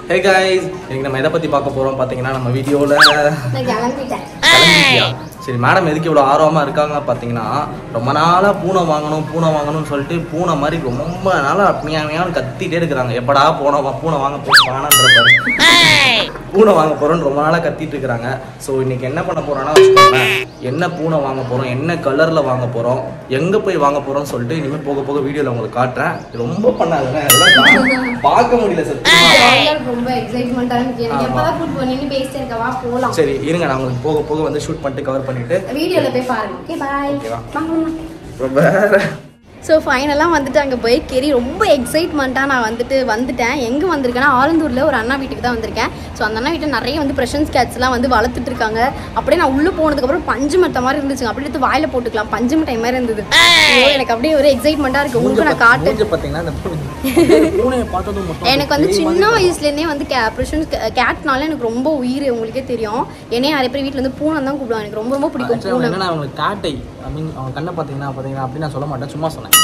Hey guys இன்னைக்கு நம்ம எதை பற்றி பார்க்க போகிறோம் பார்த்தீங்கன்னா நம்ம வீடியோவில் நான் கிளம்பிட்டேன் சரி மேடம் எதுக்கு இவ்வளோ ஆர்வமாக இருக்காங்க பார்த்தீங்கன்னா ரொம்ப நாளாக பூனை வாங்கணும் பூனை வாங்கணும்னு சொல்லிட்டு பூனை மாதிரி ரொம்ப நாளாக மியாமியான்னு கத்திட்டே இருக்கிறாங்க எப்படா பூனை வா- பூனை வாங்க போனான்றப்பாரு பூனை வாங்க போகிறோன்னு ரொம்ப நாளாக கத்திட்டு இருக்கிறாங்க ஸோ இன்னைக்கு என்ன பண்ண போகிறோன்னா வச்சுக்கோங்களேன் என்ன பூனை வாங்க போகிறோம் என்ன கலரில் வாங்க போகிறோம் எங்கே போய் வாங்க போகிறோம்னு சொல்லிட்டு இனிமேல் போக போக வீடியோவில் உங்களுக்கு காட்டுறேன் ரொம்ப பண்ணாதுங்க அதெல்லாம் பார்க்க முடியல சார் ரொம்ப எக்ஸைட்மெண்டா இருக்கு எனக்கு ஆமா. எப்பதான் கூட்டு போனீங்கன்னு பேசிட்டு இருக்க வா போலாம் சரி இருங்க நான் உங்களுக்கு போக போக வந்து ஷூட் பண்ணிட்டு கவர் பண்ணிட்டு வீடியோல போய் பாருங்க ஓகே பாய் ஓகேவா? ரொம்ப வேற ஸோ ஃபைனலாக வந்துட்டு அங்கே போய் கெரி ரொம்ப எக்ஸைட்மெண்ட்டாக நான் வந்துட்டு வந்துட்டேன் எங்கே வந்திருக்கேன்னா ஆலந்தூரில் ஒரு அண்ணா வீட்டுக்கு தான் வந்திருக்கேன் ஸோ அந்த அண்ணா வீட்டில் நிறைய வந்து ப்ரெஷன்ஸ் கேட்ஸ்லாம் வந்து வளர்த்துட்டு இருக்காங்க அப்படியே நான் உள்ளே போனதுக்கப்புறம் பஞ்சு மட்டை மாதிரி இருந்துச்சுங்க அப்படியே எடுத்து வாயில போட்டுக்கலாம் பஞ்சு மிட்டாய் மாதிரி இருந்தது ஐயோ, எனக்கு அப்படியே ஒரு எக்ஸைட்மெண்ட்டாக இருக்குது உங்களுக்கு நான் காட்டு மூஞ்ச பாத்தீங்கன்னா இந்த பூனை- பூனையை பார்த்ததும் மட்டும் எனக்கு வந்து சின்ன வயசுலேருந்தே வந்து கே ப்ரெஷன்ஸ் கேட்னால எனக்கு ரொம்ப உயிர் உங்களுக்கே தெரியும் என்னைய நிறைய பேர் வீட்டில் வந்து பூனை தான் கூப்பிடுவாங்க எனக்கு ரொம்ப ரொம்ப பிடிக்கும் Actually, பூனை என்னன்னா அவங்களுக்கு காட்டை ஐ மீன் அவங்க கண்ணை பார்த்தீங்கன்னா பார்த்தீங்கன்னா அப்படி நான் சொல்ல மாட்டேன் சும்மா சொன்னேன்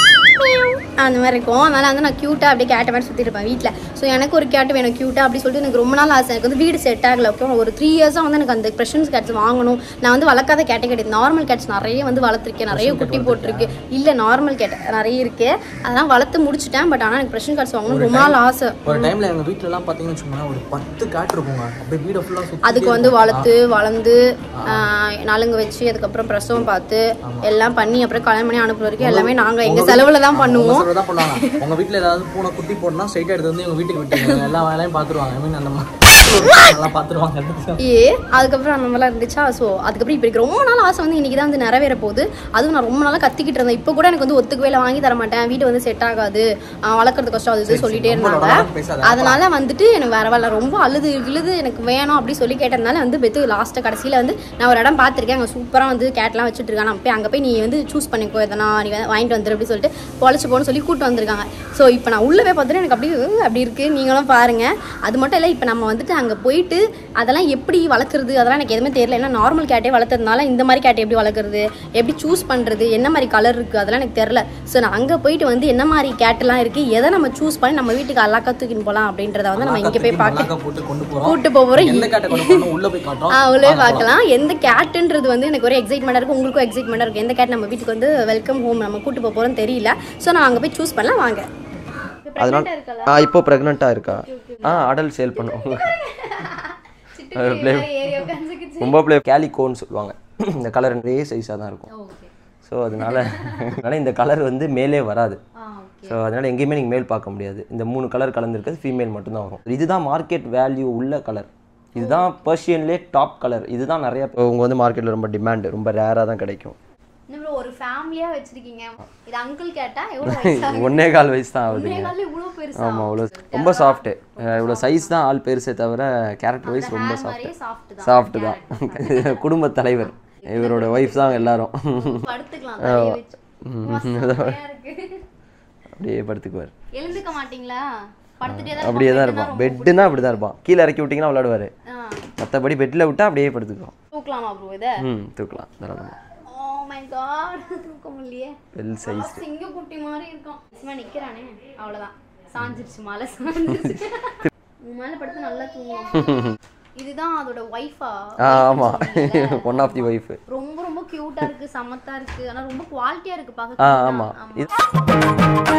அந்த மாதிரி இருக்கும் அதனால வந்து நான் க்யூட்டாக அப்படியே கேட்ட மாதிரி சுற்றிட்டு இருப்பேன் வீட்டில் ஸோ எனக்கு ஒரு கேட் வேணும் க்யூட்டாக அப்படி சொல்லிட்டு எனக்கு ரொம்ப நாள் ஆசை எனக்கு வந்து வீடு செட் ஆகல ஓகே ஒரு த்ரீ இயர்ஸாக வந்து எனக்கு அந்த ப்ரெஷன்ஸ் கேட்ஸ் வாங்கணும் நான் வந்து வளர்க்காத கேட்டே கிடையாது நார்மல் கேட்ஸ் நிறைய வந்து வளர்த்துருக்கேன் நிறைய குட்டி போட்டிருக்கு இல்லை நார்மல் கேட் நிறைய இருக்கு அதெல்லாம் வளர்த்து முடிச்சிட்டேன் பட் ஆனால் எனக்கு ப்ரெஷன் கேட்ஸ் வாங்கணும் ரொம்ப நாள் ஆசை ஒரு டைம்ல எங்க வீட்ல எல்லாம் பாத்தீங்கன்னு வச்சுக்கோங்களேன் ஒரு பத்து காட்டு இருக்குங்க அப்படியே வீட ஃபுல்லா சுத்தி அதுக்கு வந்து வளர்த்து வளர்ந்து ஆஹ், நலுங்கு வச்சு அதுக்கப்புறம் பிரசவம் பார்த்து எல்லாம் பண்ணி அப்புறம் கல்யாணம் பண்ணி அனுப்புற வரைக்கும் எல்லாமே நாங்கள் எங்கள் செலவில் தான் பண்ணுவோம் தான் பண்ணுவாங்க உங்க வீட்ல ஏதாவது பூனை குட்டி போடனா ஸ்ட்ரைட்டா எடுத்து வந்து எங்க வீட்டுக்கு விட்டுருவாங்க எல்லா வேலையும் பாத்துருவாங்க ஐ மீன் அந்த மாதிரி நல்லா பாத்துருவாங்க ஏ அதுக்கப்புறம் அந்த மாதிரிலாம் இருந்துச்சா ஸோ அதுக்கப்புறம் இப்போ எனக்கு ரொம்ப நாள் ஆசை வந்து இன்னைக்கு தான் வந்து நிறைவேற போகுது அதுவும் நான் ரொம்ப நாளாக கத்திக்கிட்டு இருந்தேன் இப்போ கூட எனக்கு வந்து ஒத்துக்கு வேலை வாங்கி தர மாட்டேன் வீடு வந்து செட் ஆகாது ஆஹ் வளர்க்குறது கஷ்டம் அது இது சொல்லிட்டே ரொம்ப இருந்தாங்க லொடலொடன்னு பேசாத. அதனால வந்துட்டு எனக்கு வேற வேலை ரொம்ப அழுது இழுது எனக்கு வேணும் அப்படி சொல்லி கேட்டதுனால வந்து பெத்து லாஸ்ட்டாக கடைசியில் வந்து நான் ஒரு இடம் பார்த்துருக்கேன் அங்கே சூப்பராக வந்து கேட்லாம் வச்சுட்டு இருக்காங்க நான் போய் அங்கே போய் நீ வந்து சூஸ் பண்ணிக்கோ எதனா நீ வந்து வாங்கிட்டு வந்துரு அப்படி சொல்லிட்டு பொழைச்சு போன்னு சொல்லி கூட்டு வந்திருக்காங்க ஸோ இப்போ நான் உள்ளே போய் பார்த்துட்டு எனக்கு அப்படி "உம்" அப்படி இருக்குது நீங்களும் பாருங்கள் அது மட்டும் இல்லை இப்போ நம்ம வந்துட்டு அங்கே போயிட்டு அதெல்லாம் எப்படி வளர்க்குறது அதெல்லாம் எனக்கு எதுவுமே தெரியல ஏன்னா நார்மல் கேட்டே வளர்த்ததுனால இந்த மாதிரி கேட்டை எப்படி வளர்க்குறது எப்படி சூஸ் பண்ணுறது என்ன மாதிரி கலர் இருக்குது அதெல்லாம் எனக்கு தெரில ஸோ நான் அங்கே போயிட்டு வந்து என்ன மாதிரி கேட்டெல்லாம் இருக்குது எதை நம்ம சூஸ் பண்ணி நம்ம வீட்டுக்கு அல்லாக்கா தூக்கின்னு போகலாம் அப்படின்றத வந்து நம்ம இங்கே போய் பார்க்க மல்லாக்கா போட்டு கொண்டு போறோம் கூட்டு போகிறோம் எந்த காட்டை கொண்டு போறோம் உள்ள போய் காட்டுறோம் ஆ உள்ளே பார்க்கலாம் எந்த கேட்டுன்றது வந்து எனக்கு ஒரு எக்ஸைட்மெண்ட்டாக இருக்கும் உங்களுக்கும் எக்ஸைட்மெண்ட்டாக இருக்கும் எந்த கேட் நம்ம வீட்டுக்கு வந்து வெல்கம் ஹோம் நம்ம கூட்டு போக போகிறோம்னு தெரியல ஸோ நான் அங்கே போய் சூஸ் பண்ணலாம் வாங்க அதனால ஆ இப்போ ப்ரெக்னெண்ட்டாக இருக்கா ஆ அடல் சேல் பண்ணுவோம் ரொம்ப ப்ளே கேலிகோன்னு சொல்லுவாங்க இந்த கலர் ஒரே சைஸாக தான் இருக்கும் ஸோ அதனால அதனால இந்த கலர் வந்து மேலே வராது ஸோ அதனால எங்கேயுமே நீங்கள் மேல் பார்க்க முடியாது இந்த மூணு கலர் கலந்துருக்கிறது ஃபீமேல் மட்டும்தான் வரும் இதுதான் மார்க்கெட் வேல்யூ உள்ள கலர் இதுதான் பர்ஷியன்லேயே டாப் கலர் இதுதான் நிறைய உங்க வந்து மார்க்கெட்டில் ரொம்ப டிமாண்ட் ரொம்ப ரேராக தான் கிடைக்கும் இன்னும் ஒரு ஃபேமிலியாக வச்சிருக்கீங்க இது அங்கிள் கேட்டா எவ்வளோ ஒன்னே கால் வயசு தான் ஆகுதுங்க இவ்வளோ பெருசா ஆமாம் அவ்வளோ ரொம்ப சாஃப்ட்டு இவ்வளோ சைஸ் தான் ஆள் பெருசே தவிர கேரக்டர் வைஸ் ரொம்ப சாஃப்ட்டு சாஃப்ட் தான் சாஃப்ட் தான் குடும்ப தலைவர் இவரோட ஒய்ஃப் தான் எல்லாரும் படுத்துக்கலாம் தலையை வச்சு. செமையா இருக்கு. அப்படியே படுத்துக்குவார் எழுந்துக்க மாட்டீங்களா படுத்துட்டே தான் அப்படியே தான் இருப்பான் பெட்டுனா அப்படி தான் இருப்பான் கீழே இறக்கி விட்டிங்கன்னா விளையாடுவார் ஆ. மற்றபடி பெட்டில் விட்டா அப்படியே படுத்துக்குவோம் தூக்கலாமா ப்ரோ இதை ம் தூக்கலாம் தாராளமாக ஓ மை காட் தூக்க முடியலையே வெல் சைஸ் சிங்க குட்டி மாதிரி இருக்கும் சும்மா நிக்கிறானே அவ்வளவுதான் சாஞ்சிருச்சு மலை சாஞ்சிருச்சு உன் மேல படுத்து நல்லா தூங்குவோம் இதுதான் அதோட ஒய்ஃபா ஆ ஆமாம் ஒன் ஆஃப் தி ஒய்ஃபு ரொம்ப ரொம்ப கியூட்டா இருக்கு சமத்தா இருக்கு ஆனா ரொம்ப குவாலிட்டியா இருக்கு ஆ பார்க்க ஆமாம் இது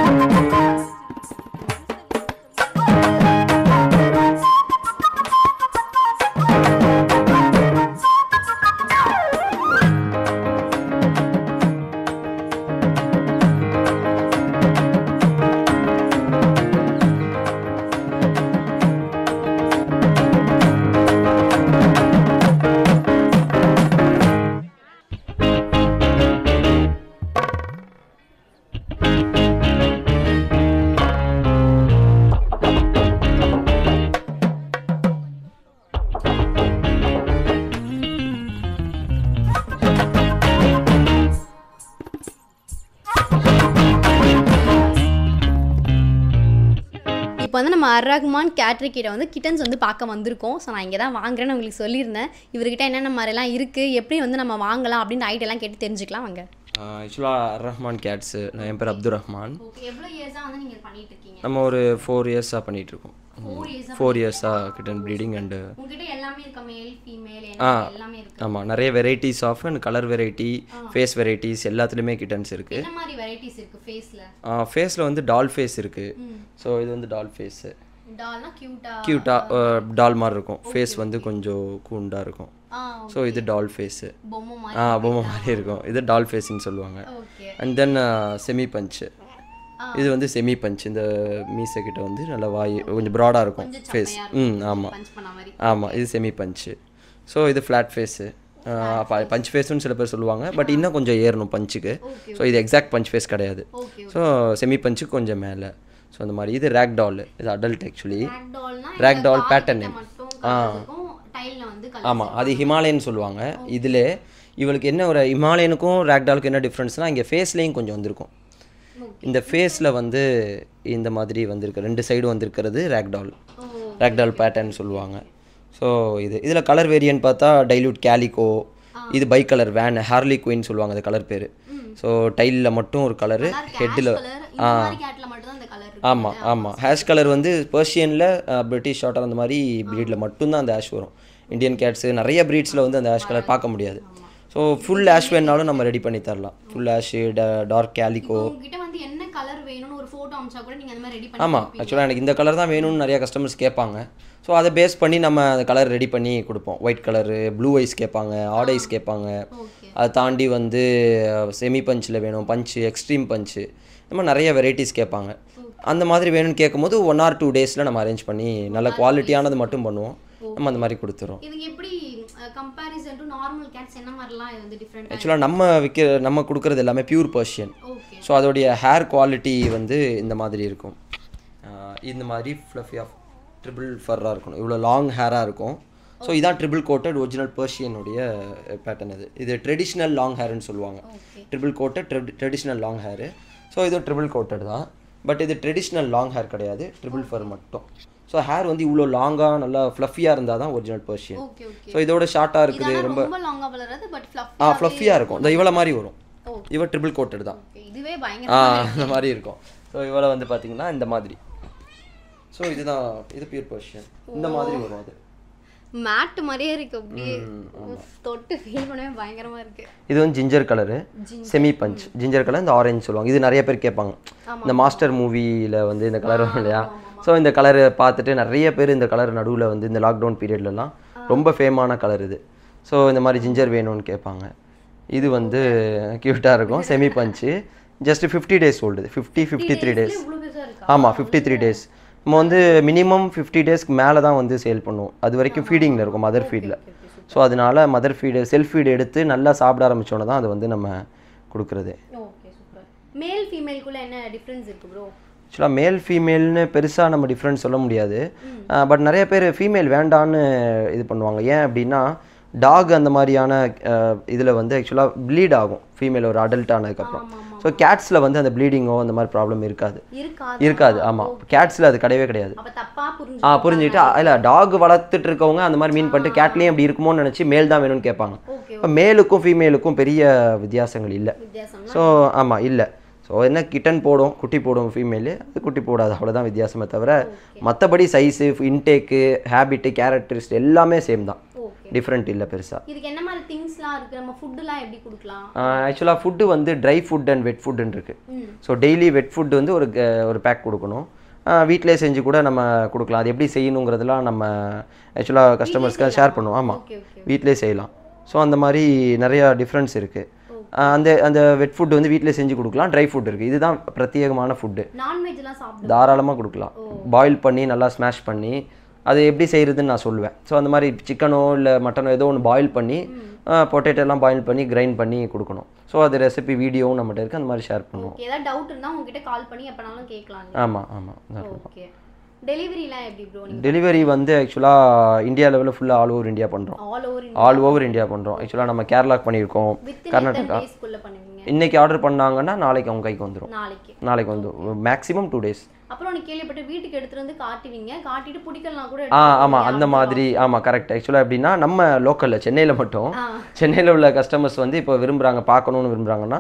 இப்போ வந்து நம்ம அர் ரஹ்மான் கேட்ரி கிட்ட வந்து கிட்டன்ஸ் வந்து பார்க்க வந்திருக்கோம் ஸோ நான் இங்கே தான் வாங்குறேன்னு உங்களுக்கு சொல்லியிருந்தேன் இவர்கிட்ட என்னென்ன மாதிரிலாம் இருக்குது எப்படி வந்து நம்ம வாங்கலாம் அப்படின்னு ஐடியெல்லாம் கேட்டு தெரிஞ்சுக்கலாம் வாங்க ஆக்சுவலாக அர் ரஹ்மான் கேட்ஸு நான் என் பேர் அப்துல் ரஹ்மான் ஓகே எவ்வளோ இயர்ஸா வந்து நீங்க பண்ணிட்டு இருக்கீங்க நம்ம ஒரு ஃபோர் இயர்ஸாக பண்ணிகிட்ருக்கோம் ஃபோர் இயர்ஸா ஃபோர் இயர்ஸாக கிட்டன் ப்ரீடிங் அண்டு உங்ககிட்ட எல்லாமே இருக்கா மேல் ஃபீமேல் ஆ எல்லாமே இருக்கு ஆமாம் நிறைய varieties of and colour variety face varieties எல்லாத்துலேயுமே கிட்டன்ஸ் இருக்குது என்ன மாதிரி வெரைட்டிஸ் இருக்கு ஃபேஸ்ல ஃபேஸில் வந்து டால் ஃபேஸ் இருக்குது ஸோ இது வந்து டால் ஃபேஸு டால்னா கியூட்டா க்யூட்டாக டால் மாதிரி இருக்கும் ஃபேஸ் வந்து கொஞ்சம் கூண்டாக இருக்கும் ஆ ஸோ இது டால் ஃபேஸு பொம்மை மாதிரி ஆ பொம்மை மாதிரி இருக்கும் இது டால் ஃபேஸ்ன்னு சொல்லுவாங்க ஓகே அண்ட் தென் செமி பஞ்சு இது வந்து செமி பஞ்ச் இந்த மீசை கிட்ட வந்து நல்லா வாய் கொஞ்சம் ப்ராடாக இருக்கும் ஃபேஸ் ம் ஆமாம் பஞ்ச் பண்ண மாதிரி ஆமாம் இது செமி பஞ்சு ஸோ இது ஃப்ளாட் ஃபேஸு பஞ்ச் ஃபேஸ்னு சில பேர் சொல்லுவாங்க பட் இன்னும் கொஞ்சம் ஏறணும் பஞ்சுக்கு ஸோ இது எக்ஸாக்ட் பஞ்ச் ஃபேஸ் கிடையாது ஓகே ஸோ செமி பஞ்சுக்கு கொஞ்சம் மேலே ஸோ அந்த மாதிரி இது ரேக் டால் இது அடல்ட் ஆக்சுவலி ரேக் டால்னா Rag doll pattern name. மட்டும் கலர்ஸ் இருக்கும் டைல்ல வந்து கலர் ஆமாம் அது ஹிமாலயன் சொல்லுவாங்க இதில் இவளுக்கு என்ன ஒரு ஹிமாலயனுக்கும் ரேக் டாலுக்கு என்ன டிஃப்ரென்ஸ்னால் இங்கே ஃபேஸ்லேயும் கொஞ்சம் வந்திருக்கும் இந்த ஃபேஸில் வந்து இந்த மாதிரி வந்திருக்கு ரெண்டு சைடு வந்திருக்கிறது rag doll rag doll pattern சொல்லுவாங்க ஸோ இது இதில் கலர் வேரியன்ட் பார்த்தா டைல்யூட் கேலிகோ இது bicolour van harlequin சொல்லுவாங்க அந்த கலர் பேர் ஸோ டைலில் மட்டும் ஒரு கலரு ஹெட்டில் கலர் இந்த மாதிரி கேட்ல மட்டும் தான் அந்த கலர் இருக்கு ஆமாம் ஆமாம் ஹேஷ் கலர் வந்து பர்ஷியனில் பிரிட்டிஷ் ஷார்ட்டர் அந்த மாதிரி ப்ரீடில் மட்டும்தான் அந்த ஆஷ் வரும் இந்தியன் கேட்ஸு நிறைய ப்ரீட்ஸில் வந்து அந்த ஆஷ் கலர் பார்க்க முடியாது ஸோ ஃபுல் ஆஷ் வேணாலும் நம்ம ரெடி பண்ணி தரலாம் ஃபுல் ஆஷு டார்க் கேலிகோ உங்ககிட்ட வந்து என்ன கலர் வேணும்னு ஒரு போட்டோ அனுப்பிச்சா கூட நீங்க அந்த மாதிரி ரெடி பண்ணி ஆமாம் ஆக்சுவலாக எனக்கு இந்த கலர் தான் வேணும்னு நிறைய கஸ்டமர்ஸ் கேட்பாங்க ஸோ அதை பேஸ் பண்ணி நம்ம அந்த கலர் ரெடி பண்ணி கொடுப்போம் ஒயிட் கலரு ப்ளூ ஐஸ் கேட்பாங்க ஆட் ஐஸ் கேட்பாங்க ஓகே அதை தாண்டி வந்து செமி பஞ்சில் வேணும் பஞ்சு எக்ஸ்ட்ரீம் பஞ்சு இந்த மாதிரி நிறைய வெரைட்டிஸ் கேட்பாங்க அந்த மாதிரி வேணும்னு கேட்கும்போது ஒன் ஆர் டூ டேஸில் நம்ம அரேஞ்ச் பண்ணி நல்ல குவாலிட்டியானது மட்டும் பண்ணுவோம் நம்ம அந்த மாதிரி கொடுத்துறோம் இதுக்கு எப்படி கம்பேரிசன் டு நார்மல் கேட்ஸ் என்ன மாதிரிலாம் இது வந்து டிஃப்ரெண்ட் ஆக்சுவலாக நம்ம விற்கிற நம்ம கொடுக்குறது எல்லாமே பியூர் பர்ஷியன் ஓகே ஸோ அதோடைய ஹேர் குவாலிட்டி வந்து இந்த மாதிரி இருக்கும் ஆஹ் இந்த மாதிரி ஃப்ளஃபி ஆஃப் ட்ரிபிள் ஃபர்ராக இருக்கணும் இவ்வளோ லாங் ஹேராக இருக்கும் ஸோ இதான் ட்ரிபிள் கோட்டட் ஒரிஜினல் பர்ஷியனுடைய பேட்டர்ன் இது இது ட்ரெடிஷ்னல் லாங் ஹேர்னு சொல்லுவாங்க triple coated traditional long hair so இதுவும் ட்ரிபிள் கோட்டட் தான் பட் இது ட்ரெடிஷ்னல் லாங் ஹேர் கிடையாது ட்ரிபிள் ஃபர் மட்டும் ஸோ ஹேர் வந்து இவ்வளோ லாங்காக நல்லா ஃப்ளஃபியாக இருந்தால் தான் original Persian okay okay so இதோட ஷார்ட்டாக இருக்குது இதெல்லாம் ரொம்ப ரொம்ப லாங்கா வளராது பட் ஃப்ளஃப் ஆ ஃப்ளஃபியாக இருக்கும் இந்த இவ்வளோ மாதிரி வரும் Okay. இவ ட்ரிபிள் கோட்டட் தான் இதுவே ஆ பயங்கர அந்த மாதிரி இருக்கும் ஸோ இவ்வளோ வந்து பார்த்தீங்கன்னா இந்த மாதிரி ஸோ இதுதான் இது பியூர் பர்ஷியன் இந்த மாதிரி வரும் அது மேட் மாதிரியே இருக்கு அப்படியே உஃப், தொட்டு ஃபீல் பண்ணவே பயங்கரமா இருக்கு இது வந்து ginger colour semi punch ginger colour இந்த ஆரஞ்சு சொல்லுவாங்க இது நிறைய பேர் கேட்பாங்க இந்த மாஸ்டர் மூவியில் வந்து இந்த கலர் வரும் இல்லையா ஸோ இந்த கலரை பார்த்துட்டு நிறைய பேர் இந்த கலர் நடுவில் வந்து இந்த லாக்டவுன் பீரியட்லலாம் ரொம்ப ஃபேமான கலர் இது ஸோ இந்த மாதிரி ஜிஞ்சர் வேணும்னு கேட்பாங்க இது வந்து க்யூட்டாக இருக்கும் semi punch just fifty days old fifty fifty three days இவ்வளவு பெருசா இருக்கா ஆமாம் ஃபிஃப்டி த்ரீ டேஸ் நம்ம வந்து மினிமம் ஃபிஃப்டி டேஸ்க்கு மேலே தான் வந்து சேல் பண்ணுவோம் அது வரைக்கும் ஃபீடிங்கில் இருக்கும் மதர் ஃபீடில் ஸோ அதனால மதர் ஃபீடு செல்ஃப் ஃபீடு எடுத்து நல்லா சாப்பிட ஆரம்பிச்சோன்னே தான் அது வந்து நம்ம கொடுக்குறது ஓகே சூப்பர் மேல் ஃபீமேல்க்குள்ள என்ன டிஃபரன்ஸ் இருக்கு ப்ரோ ஆக்சுவலாக மேல் ஃபீமேல்னு பெருசாக நம்ம டிஃப்ரென்ஸ் சொல்ல முடியாது பட் நிறைய பேர் ஃபீமேல் வேண்டான்னு இது பண்ணுவாங்க ஏன் அப்படின்னா டாக் அந்த மாதிரியான இதில் வந்து ஆக்சுவலாக ப்ளீட் ஆகும் ஃபீமேல் ஒரு அடல்ட் ஆனதுக்கப்புறம் ஸோ கேட்ஸில் வந்து அந்த ப்ளீடிங்கோ அந்த மாதிரி ப்ராப்ளம் இருக்காது இருக்காது இருக்காது ஆமாம் கேட்ஸில் அது கிடையவே கிடையாது அப்ப தப்பா புரிஞ்சு ஆ புரிஞ்சுக்கிட்டு இல்லை டாக் வளர்த்துட்டு இருக்கவங்க அந்த மாதிரி மீன் பண்ணிட்டு கேட்லேயும் அப்படி இருக்குமோன்னு நினச்சி மேல் தான் வேணும்னு கேட்பாங்க ஓகே இப்போ மேலுக்கும் ஃபீமேலுக்கும் பெரிய வித்தியாசங்கள் இல்லை வித்தியாசம் ஸோ ஆமாம் இல்லை ஸோ என்ன கிட்டன் போடும் குட்டி போடும் ஃபீமேலு அது குட்டி போடாது அவ்வளோதான் வித்தியாசமே தவிர மற்றபடி சைஸு இன்டேக்கு ஹேபிட்டு கேரக்டரிஸ்ட் எல்லாமே சேம் தான் ஓகே டிஃப்ரெண்ட் இல்லை பெருசாக இதுக்கு என்ன மாதிரி திங்ஸ்லாம் இருக்கு நம்ம ஃபுட்டுலாம் எப்படி கொடுக்கலாம் ஆக்சுவலாக ஃபுட்டு வந்து ட்ரை ஃபுட் அண்ட் வெட் ஃபுட்டுன்னு இருக்குது ம் ஸோ டெய்லி வெட் ஃபுட் வந்து ஒரு க- ஒரு பேக் கொடுக்கணும் வீட்டிலே செஞ்சு கூட நம்ம கொடுக்கலாம் அது எப்படி செய்யணுங்கிறதெல்லாம் நம்ம ஆக்சுவலாக கஸ்டமர்ஸ்க்கு ஷேர் பண்ணுவோம் ஆமாம் ஓகே ஓகே வீட்டிலே செய்யலாம் ஸோ அந்த மாதிரி நிறையா டிஃப்ரென்ஸ் இருக்குது அந்த அந்த வெட் ஃபுட் வந்து வீட்டிலே செஞ்சு கொடுக்கலாம் ட்ரை ஃபுட் இருக்குது இதுதான் பிரத்யேகமான ஃபுட்டு நான்வெஜ்லாம் சாப்பிடு தாராளமாக கொடுக்கலாம் பாயில் பண்ணி நல்லா ஸ்மாஷ் பண்ணி அது எப்படி செய்கிறதுன்னு நான் சொல்லுவேன் ஸோ அந்த மாதிரி சிக்கனோ இல்லை மட்டனோ ஏதோ ஒன்று பாயில் பண்ணி பொட்டேட்டோ எல்லாம் பாயில் பண்ணி கிரைண்ட் பண்ணி கொடுக்கணும் ஸோ அது ரெசிபி வீடியோவும் நம்மகிட்ட இருக்குது அந்த மாதிரி ஷேர் பண்ணுவோம் ஓகே ஏதாவது டவுட் இருந்தா உங்ககிட்ட கால் பண்ணி எப்பனாலும் கேட்கலாம் ஆமாம் ஆமாம் ஓகே டெலிவரிலாம் எப்படி ப்ரோ நீங்க டெலிவரி வந்து ஆக்சுவலாக இந்தியா லெவலில் ஃபுல்லாக ஆல் ஓவர் இந்தியா பண்ணுறோம் all over all over India பண்ணுறோம் ஆக்சுவலாக நம்ம கேரளாக்கு பண்ணியிருக்கோம் வித் கர்நாடகா டேஸ்க்குள்ள பண்ணுவீங்க இன்னைக்கு ஆர்டர் பண்ணாங்கன்னா நாளைக்கு அவங்க கைக்கு வந்துடும் நாளைக்கு நாளைக்கு வந்து மேக்ஸிமம் டூ டேஸ் அப்புறம் நீ கேள்விப்பட்ட வீட்டுக்கு எடுத்துட்டு வந்து காட்டுவீங்க காட்டிட்டு பிடிக்கலாம் கூட ஆ எடுத்துட்டு ஆமாம் போய் அந்த மாதிரி ஆமாம் கரெக்ட் ஆக்சுவலாக எப்படின்னா நம்ம லோக்கலில் சென்னையில் மட்டும் ஆ. சென்னையில் உள்ள கஸ்டமர்ஸ் வந்து இப்போ விரும்புகிறாங்க பார்க்கணுன்னு விரும்புகிறாங்கன்னா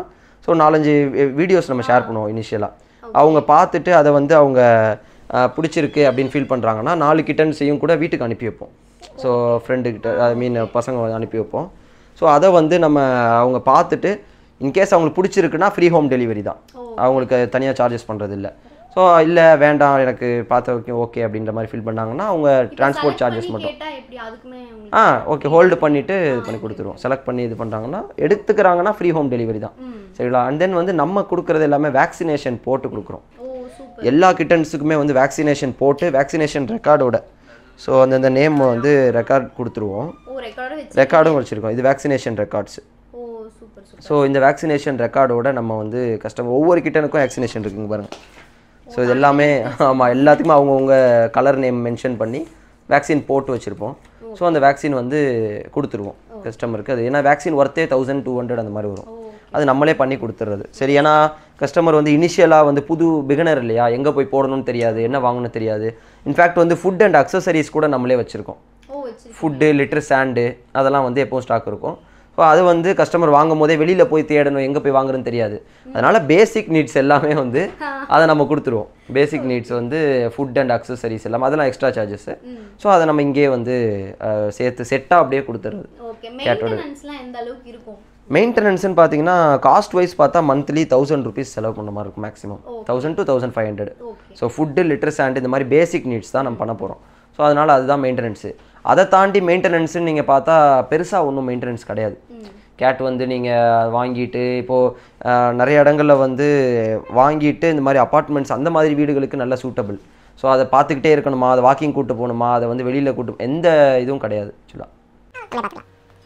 ஸோ நாலஞ்சு வீடியோஸ் நம்ம ஷேர் பண்ணுவோம் இனிஷியலாக அவங்க பார்த்துட்டு அதை வந்து அவங்க அஹ், பிடிச்சிருக்கு அப்படின்னு ஃபீல் பண்ணுறாங்கன்னா நாலு கிட்டன்ஸையும் கூட வீட்டுக்கு அனுப்பி வைப்போம் ஸோ ஃப்ரெண்டுக்கிட்ட ஐ மீன் பசங்க அனுப்பி வைப்போம் ஸோ அதை வந்து நம்ம அவங்க பார்த்துட்டு இன்கேஸ் அவங்களுக்கு பிடிச்சிருக்குன்னா ஃப்ரீ ஹோம் டெலிவரி தான் அவங்களுக்கு தனியாக சார்ஜஸ் பண்ணுறது இல்லை ஸோ இல்லை வேண்டாம் எனக்கு பார்த்த வரைக்கும் ஓகே அப்படின்ற மாதிரி ஃபீல் பண்ணாங்கன்னா அவங்க டிரான்ஸ்போர்ட் சார்ஜஸ் மட்டும் கேட்டா எப்படி அதுக்குமே உங்களுக்கு ஆ ஓகே ஹோல்டு பண்ணிவிட்டு இது பண்ணி கொடுத்துருவோம் செலக்ட் பண்ணி இது பண்ணுறாங்கன்னா எடுத்துக்கிறாங்கன்னா ஃப்ரீ ஹோம் டெலிவரி தான் சரிங்களா அண்ட் தென் வந்து நம்ம கொடுக்குறது எல்லாமே வேக்சினேஷன் போட்டு கொடுக்குறோம் ஓ சூப்பர் எல்லா கிட்டன்ஸுக்குமே வந்து வேக்சினேஷன் போட்டு வேக்சினேஷன் ரெக்கார்டோட ஸோ அந்தந்த நேம் வந்து ரெக்கார்ட் கொடுத்துருவோம் ஓ ரெக்கார்ட வச்சு ரெக்கார்டும் வச்சுருக்கோம் இது வேக்சினேஷன் ரெக்கார்ட்ஸ் ஓ சூப்பர் சூப்பர் ஸோ இந்த வேக்சினேஷன் ரெக்கார்டோட நம்ம வந்து கஸ்டமர் ஒவ்வொரு கிட்டனுக்கும் வேக்சினேஷன் இருக்குங்க பாருங்க ஸோ இது எல்லாமே ஆமாம் எல்லாத்துக்குமே அவங்கவுங்க கலர் நேம் மென்ஷன் பண்ணி வேக்சின் போட்டு வச்சுருப்போம் ஸோ அந்த வேக்சின் வந்து கொடுத்துருவோம் கஸ்டமருக்கு அது ஏன்னா வேக்சின் ஒர்த்தே தௌசண்ட் டூ ஹண்ட்ரட் அந்த மாதிரி வரும் அது நம்மளே பண்ணி கொடுத்துறது சரி ஏன்னா கஸ்டமர் வந்து இனிஷியலாக வந்து புது பிகினர் இல்லையா எங்கே போய் போடணும்னு தெரியாது என்ன வாங்கணும்னு தெரியாது இன்ஃபேக்ட் வந்து ஃபுட் அண்ட் அக்சசரிஸ் கூட நம்மளே வச்சுருக்கோம் ஓ வச்சு ஃபுட்டு லிட்டர் சாண்டு அதெல்லாம் வந்து எப்போவும் ஸ்டாக் இருக்கும் ஸோ அது வந்து கஸ்டமர் வாங்கும் போதே வெளியில் போய் தேடணும் எங்கே போய் வாங்குறதுன்னு தெரியாது அதனால பேசிக் நீட்ஸ் எல்லாமே வந்து அதை நம்ம கொடுத்துருவோம் பேசிக் நீட்ஸ் வந்து ஃபுட் அண்ட் அக்சசரிஸ் எல்லாம் அதெல்லாம் எக்ஸ்ட்ரா சார்ஜஸ் ஸோ அதை நம்ம இங்கேயே வந்து அஹ், சேர்த்து செட்டாக அப்படியே கொடுத்துறது ஓகே மெயின்டெனன்ஸ்லாம் எந்த அளவுக்கு இருக்கும் மெயின்டெனன்ஸ்னு பார்த்தீங்கன்னா காஸ்ட் வைஸ் பார்த்தா மந்த்லி தௌசண்ட் ருபீஸ் செலவு பண்ண மாதிரி இருக்கும் maximum thousand to thousand five hundred okay so food litter sand இந்த மாதிரி பேசிக் நீட்ஸ் தான் நம்ம பண்ண போகிறோம் ஸோ அதனால் அதுதான் மெயின்டெனன்ஸு அதை தாண்டி மெயின்டெனன்ஸ்னு நீங்கள் பார்த்தா பெருசாக ஒன்றும் மெயின்டெனன்ஸ் கிடையாது கேட் வந்து நீங்கள் வாங்கிட்டு இப்போது நிறைய இடங்களில் வந்து வாங்கிட்டு இந்த மாதிரி அப்பார்ட்மெண்ட்ஸ் அந்த மாதிரி வீடுகளுக்கு நல்ல சூட்டபிள் ஸோ அதை பார்த்துக்கிட்டே இருக்கணுமா அதை வாக்கிங் கூட்டு போகணுமா அதை வந்து வெளியில் கூட்டு எந்த இதுவும் கிடையாது ஆக்சுவலாக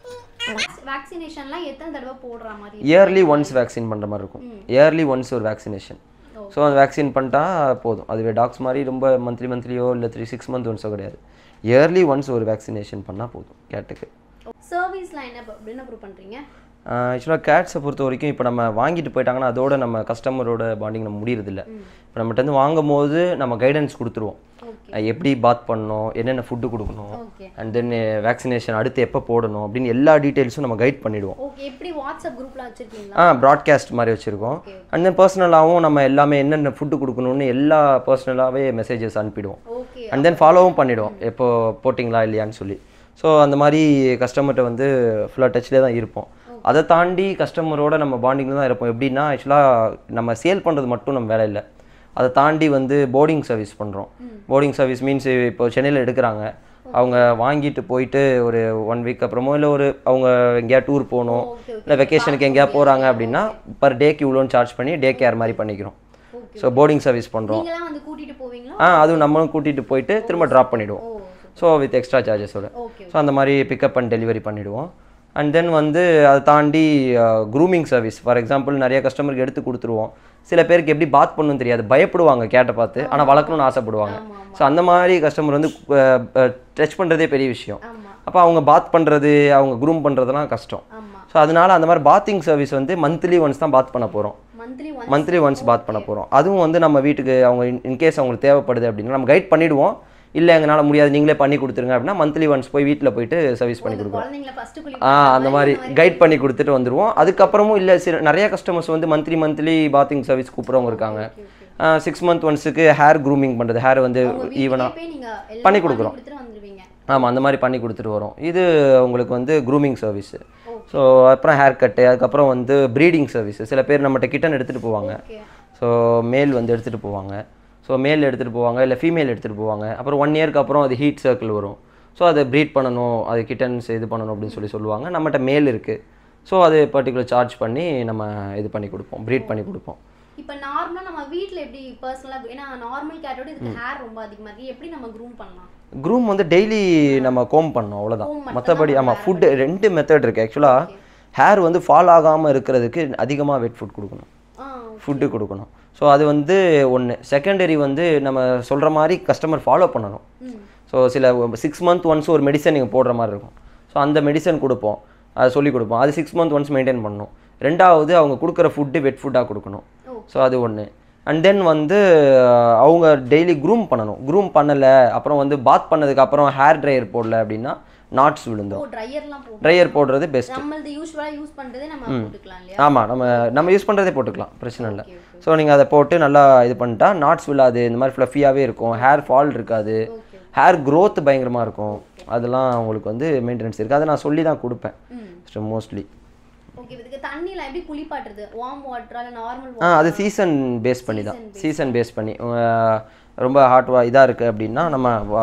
வேக்சினேஷன்லாம் எத்தனை தடவை போடுற மாதிரி இயர்லி ஒன்ஸ் வேக்சின் பண்ணுற மாதிரி இருக்கும் இயர்லி ஒன்ஸ் ஒரு வேக்சினேஷன் ஸோ அந்த வேக்சின் பண்ணிட்டா போதும் அதுவே டாக்ஸ் மாதிரி ரொம்ப மந்த்லி மந்த்லியோ இல்லை த்ரீ சிக்ஸ் மந்த் ஒன்ஸோ கிடையாது இயர்லி ஒன்ஸ் ஒரு வேக்சினேஷன் பண்ணால் போதும் கேட்டுக்கு சர்வீஸ்லாம் என்ன ப- என்ன ப்ரூவ் பண்றீங்க ஆக்சுவலாக கேட்ஸை பொறுத்த வரைக்கும் இப்போ நம்ம வாங்கிட்டு போயிட்டாங்கன்னா அதோட நம்ம கஸ்டமரோட பாண்டிங் நம்ம முடியறதில்ல இப்போ நம்மகிட்ட இருந்து வாங்கும் போது நம்ம கைடன்ஸ் கொடுத்துருவோம் ஓகே அஹ் எப்படி பாத் பண்ணணும் என்னென்ன ஃபுட்டு கொடுக்கணும் ஓகே அண்ட் தென் வேக்சினேஷன் அடுத்து எப்போ போடணும் அப்படின்னு எல்லா டீட்டெயில்ஸும் நம்ம கைட் பண்ணிடுவோம் ஓகே எப்படி வாட்ஸ்அப் குரூப்லாம் வச்சிருக்கீங்களா ஆ ப்ராட்காஸ்ட் மாதிரி வச்சுருக்கோம் அண்ட் தென் பர்சனலாகவும் நம்ம எல்லாமே என்னென்ன ஃபுட்டு கொடுக்கணும்னு எல்லா பர்சனலாகவே மெசேஜஸ் அனுப்பிடுவோம் ஓகே அண்ட் தென் ஃபாலோவும் பண்ணிவிடுவோம் எப்போ போட்டிங்களா இல்லையான்னு சொல்லி ஸோ அந்த மாதிரி கஸ்டமர்கிட்ட வந்து ஃபுல்லாக டச்சில் தான் இருப்போம் அதை தாண்டி கஸ்டமரோட நம்ம பாண்டிங்கில் தான் இருப்போம் எப்படின்னா ஆக்சுவலாக நம்ம சேல் பண்ணுறது மட்டும் நம்ம வேலை இல்லை அதை தாண்டி வந்து போர்டிங் சர்வீஸ் பண்ணுறோம் போர்டிங் சர்வீஸ் மீன்ஸ் இப்போ சென்னையில் எடுக்கிறாங்க அவங்க வாங்கிட்டு போயிட்டு ஒரு ஒன் வீக் அப்புறமோ இல்லை ஒரு அவங்க எங்கேயா டூர் போகணும் ஓகே இல்லை வெக்கேஷனுக்கு எங்கேயா போகிறாங்க அப்படின்னா பர் டேக்கு இவ்வளோன்னு சார்ஜ் பண்ணி டே கேர் மாதிரி பண்ணிக்கிறோம் ஸோ போர்டிங் சர்வீஸ் பண்ணுறோம் நீங்களாம் வந்து கூட்டிட்டு போவீங்களா ஆ அதுவும் நம்மளும் கூட்டிகிட்டு போயிட்டு திரும்ப ட்ராப் பண்ணிவிடுவோம் ஓ ஸோ வித் எக்ஸ்ட்ரா சார்ஜஸோட ஓகே ஸோ அந்த மாதிரி பிக்கப் அண்ட் டெலிவரி பண்ணிவிடுவோம் அண்ட் தென் வந்து அதை தாண்டி க்ரூமிங் சர்வீஸ் ஃபார் எக்ஸாம்பிள் நிறைய கஸ்டமருக்கு எடுத்து கொடுத்துருவோம் சில பேருக்கு எப்படி பாத் பண்ணணும்னு தெரியாது பயப்படுவாங்க கேட்டை பார்த்து ஆனால் வளர்க்கணும்னு ஆசைப்படுவாங்க ஸோ அந்த மாதிரி கஸ்டமர் வந்து டச் பண்ணுறதே பெரிய விஷயம் ஆமா அப்போ அவங்க பாத் பண்ணுறது அவங்க க்ரூம் பண்ணுறதுலாம் கஷ்டம் ஆமா ஸோ அதனால அந்த மாதிரி பாத்திங் சர்வீஸ் வந்து மந்த்லி ஒன்ஸ் தான் பாத் பண்ண போகிறோம் monthly one monthly once bath பண்ண போகிறோம் அதுவும் வந்து நம்ம வீட்டுக்கு அவங்க இன்கேஸ் அவங்களுக்கு தேவைப்படுது அப்படின்னா நம்ம கைட் பண்ணிவிடுவோம் இல்லை எங்களால் முடியாது நீங்களே பண்ணி கொடுத்துருங்க அப்படின்னா மந்த்லி ஒன்ஸ் போய் வீட்டில் போயிட்டு சர்வீஸ் பண்ணி கொடுக்குறோம் குழந்தைங்கள ஃபர்ஸ்ட் குளி ஆ அந்த மாதிரி கைட் பண்ணி கொடுத்துட்டு வந்துடுவோம் அதுக்கப்புறமும் இல்லை சில நிறைய கஸ்டமர்ஸ் வந்து மந்த்லி மந்த்லி பாத்திங் சர்வீஸ் கூப்பிட்றவங்க இருக்காங்க சிக்ஸ் மந்த் ஒன்ஸுக்கு ஹேர் க்ரூமிங் பண்ணுறது ஹேர் வந்து ஈவனாக போய் நீங்க எல்லாம் பண்ணி கொடுக்குறோம். கொடுத்துட்டு வந்துருவீங்க ஆமாம் அந்த மாதிரி பண்ணி கொடுத்துட்டு வரோம் இது உங்களுக்கு வந்து க்ரூமிங் சர்வீஸ் ஸோ அப்புறம் ஹேர் கட்டு அதுக்கப்புறம் வந்து ப்ரீடிங் சர்வீஸ் சில பேர் நம்மகிட்ட கிட்டன் எடுத்துகிட்டு போவாங்க ஓகே ஸோ மேல் வந்து எடுத்துகிட்டு போவாங்க ஸோ மேல் எடுத்துகிட்டு போவாங்க இல்லை ஃபீமேல் எடுத்துகிட்டு போவாங்க அப்புறம் ஒன் இயர்க்கு அப்புறம் அது ஹீட் சர்க்கிள் வரும் ஸோ அதை ப்ரீட் பண்ணணும் அது கிட்டன்ஸ் இது பண்ணணும் அப்படின்னு சொல்லி சொல்லுவாங்க நம்மகிட்ட மேல் இருக்குது ஸோ அது பர்டிகுலர் சார்ஜ் பண்ணி நம்ம இது பண்ணி கொடுப்போம் ப்ரீட் பண்ணி கொடுப்போம் இப்போ நார்மலா நம்ம வீட்ல எப்படி பர்சனலா ஏன்னா நார்மல் கேட்டோட இதுக்கு ஹேர் ரொம்ப அதிகமா இருக்கு எப்படி நம்ம க்ரூம் பண்ணலாம் க்ரூம் வந்து டெய்லி நம்ம கோம் பண்ணணும் அவ்வளோதான் Comb மட்டும் மற்றபடி தான் ஆமாம் ஃபுட்டு ரெண்டு மெத்தட் இருக்குது ஆக்சுவலாக ஹேர் வந்து ஃபால் ஆகாமல் இருக்கிறதுக்கு அதிகமாக வெட் ஃபுட் கொடுக்கணும் ஆ ஃபுட்டு கொடுக்கணும் ஸோ அது வந்து ஒன்று செகண்டரி வந்து நம்ம சொல்கிற மாதிரி கஸ்டமர் ஃபாலோ பண்ணணும் ம் ஸோ சில சிக்ஸ் மந்த் ஒன்ஸ் ஒரு மெடிசன் நீங்கள் போடுற மாதிரி இருக்கும் ஸோ அந்த மெடிசன் கொடுப்போம் அதை சொல்லி கொடுப்போம் அது சிக்ஸ் மந்த் ஒன்ஸ் மெயின்டைன் பண்ணணும் ரெண்டாவது அவங்க கொடுக்குற ஃபுட்டு வெட் ஃபுட்டாக கொடுக்கணும் ஓ. ஸோ அது ஒன்று அண்ட் தென் வந்து அஹ், அவங்க டெய்லி க்ரூம் பண்ணணும் க்ரூம் பண்ணலை அப்புறம் வந்து பாத் பண்ணதுக்கு அப்புறம் ஹேர் ட்ரையர் போடல அப்படின்னா நாட்ஸ் ஓ விழுந்தோம் ட்ரையர்லாம் போட்டு ட்ரையர் போடுறது பெஸ்ட் நம்மளது யூஸ்வலா யூஸ் பண்றதே நம்ம போட்டுக்கலாம் இல்லையா ஆமாம் நம்ம நம்ம யூஸ் பண்ணுறதே போட்டுக்கலாம் பிரச்சனை இல்லை Okay, okay. ஸோ நீங்கள் அதை போட்டு நல்லா இது பண்ணிட்டா நாட்ஸ் விழாது இந்த மாதிரி ஃப்ளஃபியாகவே இருக்கும் ஹேர் ஃபால் இருக்காது ஓகே ஹேர் growth பயங்கரமாக இருக்கும் அதெல்லாம் உங்களுக்கு வந்து மெயின்டெனன்ஸ் இருக்குது அதை நான் சொல்லி தான் கொடுப்பேன் ம் மோஸ்ட்லி ஓகே இதுக்கு தண்ணில எப்படி குளிப்பாட்டுறது வார்ம் வாட்டரா இல்ல நார்மல் ஆ அது சீசன் பேஸ் பண்ணி தான் சீசன் பேஸ் பண்ணி அஹ் ரொம்ப ஹாட் வா இதாக இருக்குது அப்படின்னா நம்ம